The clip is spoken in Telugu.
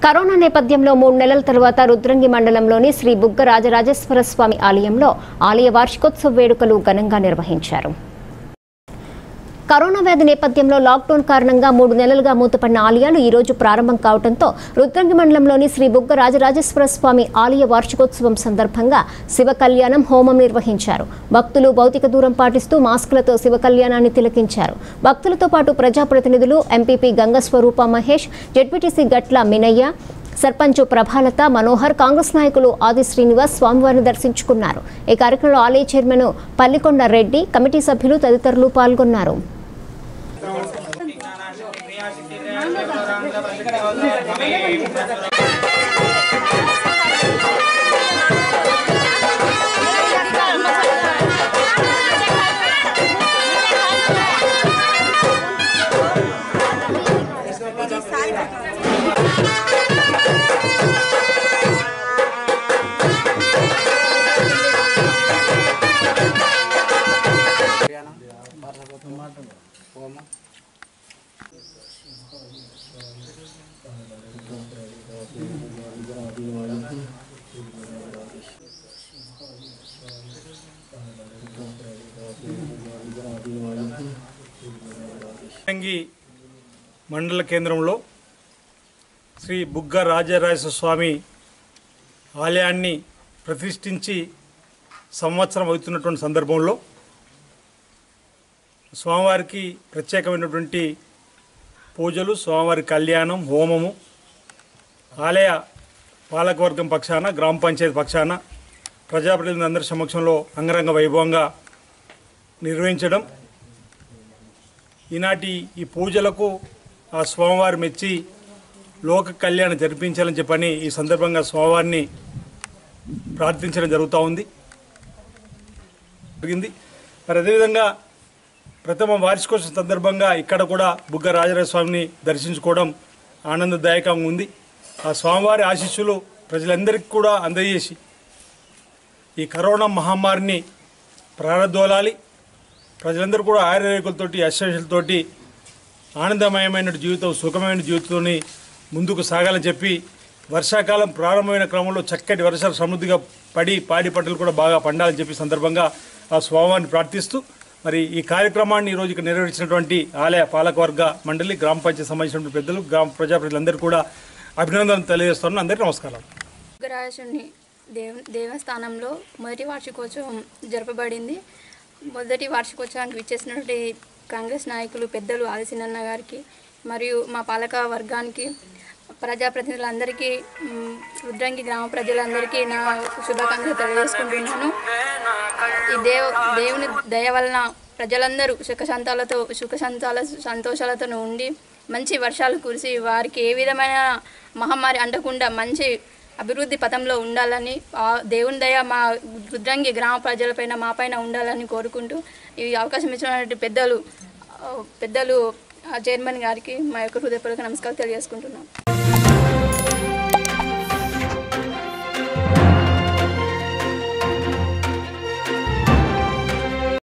కరోనా నేపథ్యంలో మూడు నెలల తరువాత రుద్రంగి మండలంలోని శ్రీ బుగ్గ రాజరాజేశ్వర స్వామి ఆలయంలో ఆలయ వార్షికోత్సవ వేడుకలు ఘనంగా నిర్వహించారు కరోనా వ్యాధి నేపథ్యంలో లాక్డౌన్ కారణంగా మూడు నెలలుగా మూతపడిన ఆలయాలు ఈ రోజు ప్రారంభం కావడంతో రుద్రంగి మండలంలోని శ్రీ బుగ్గ రాజరాజేశ్వర స్వామి ఆలయ వార్షికోత్సవం సందర్భంగా శివ కళ్యాణం హోమం నిర్వహించారు భక్తులు భౌతిక దూరం పాటిస్తూ మాస్కులతో శివ కళ్యాణాన్ని తిలకించారు భక్తులతో పాటు ప్రజాప్రతినిధులు ఎంపీపీ గంగస్వరూప మహేష్ జడ్పీటీసీ గట్ల మినయ్య సర్పంచ్ ప్రభాలత మనోహర్ కాంగ్రెస్ నాయకులు ఆది శ్రీనివాస్ స్వామివారిని దర్శించుకున్నారు ఈ కార్యక్రమంలో ఆలయ చైర్మన్ పల్లికొండ రెడ్డి కమిటీ సభ్యులు తదితరులు పాల్గొన్నారు రంగి మండల కేంద్రంలో శ్రీ బుగ్గ రాజరాజేశ్వర స్వామి ఆలయాన్ని ప్రతిష్ఠించి సంవత్సరం అవుతున్నటువంటి సందర్భంలో స్వామివారికి ప్రత్యేకమైనటువంటి పూజలు స్వామివారి కళ్యాణం హోమము ఆలయ పాలకవర్గం పక్షాన గ్రామ పంచాయతీ పక్షాన ప్రజాప్రతినిధులందరి సమక్షంలో అంగరంగ వైభవంగా నిర్వహించడం ఈనాటి ఈ పూజలకు ఆ స్వామివారి మెచ్చి లోక కళ్యాణం జరిపించాలని చెప్పని ఈ సందర్భంగా స్వామివారిని ప్రార్థించడం జరుగుతూ ఉంది జరిగింది మరి అదేవిధంగా ప్రథమ వార్షికోత్సవం సందర్భంగా ఇక్కడ కూడా బుగ్గ రాజరాజ స్వామిని దర్శించుకోవడం ఆనందదాయకంగా ఉంది ఆ స్వామివారి ఆశీస్సులు ప్రజలందరికీ కూడా అందజేసి ఈ కరోనా మహమ్మారిని ప్రారంధోలాలి ప్రజలందరూ కూడా ఆయుర్వేదికలతోటి అశ్వశలతోటి ఆనందమయమైన జీవితం సుఖమైన జీవితంని ముందుకు సాగాలని చెప్పి వర్షాకాలం ప్రారంభమైన క్రమంలో చక్కటి వర్షాలు సమృద్ధిగా పడి పాడి పంటలు కూడా బాగా పండాలని చెప్పి సందర్భంగా ఆ స్వామివారిని ప్రార్థిస్తూ మరి ఈ కార్యక్రమాన్ని ఈరోజు ఇక్కడ నిర్వహించినటువంటి ఆలయ పాలకవర్గ మండలి గ్రామ పంచాయతీ సంబంధించినటువంటి పెద్దలు గ్రామ ప్రజాప్రతినిధులందరూ కూడా అభినందనలు తెలియజేస్తున్నాను అందరికీ నమస్కారం ఉగ్రరాజుని దేవ దేవస్థానంలో మొదటి వార్షికోత్సవం జరపబడింది మొదటి వార్షికోత్సవానికి విచ్చేసినటువంటి కాంగ్రెస్ నాయకులు పెద్దలు ఆదిశీనన్న గారికి మరియు మా పాలక వర్గానికి ప్రజాప్రతినిధులందరికీ మ్, రుద్రంగి గ్రామ ప్రజలందరికీ నా శుభాకాంక్షలు తెలియజేసుకుంటున్నాను ఈ దేవ దేవుని దయ వలన ప్రజలందరూ సుఖశాంతాలతో సుఖశాంతాల సంతోషాలతో ఉండి మంచి వర్షాలు కురిసి వారికి ఏ విధమైన మహమ్మారి అంటకుండా మంచి అభివృద్ధి పథంలో ఉండాలని ఆ దేవుని దయ మా రుద్రంగి గ్రామ ప్రజలపైన మాపైన ఉండాలని కోరుకుంటూ ఈ అవకాశం ఇచ్చినటువంటి పెద్దలు ఆ, పెద్దలు ఆ చైర్మన్ గారికి మా యొక్క హృదయపూర్వక నమస్కారం తెలియజేసుకుంటున్నాం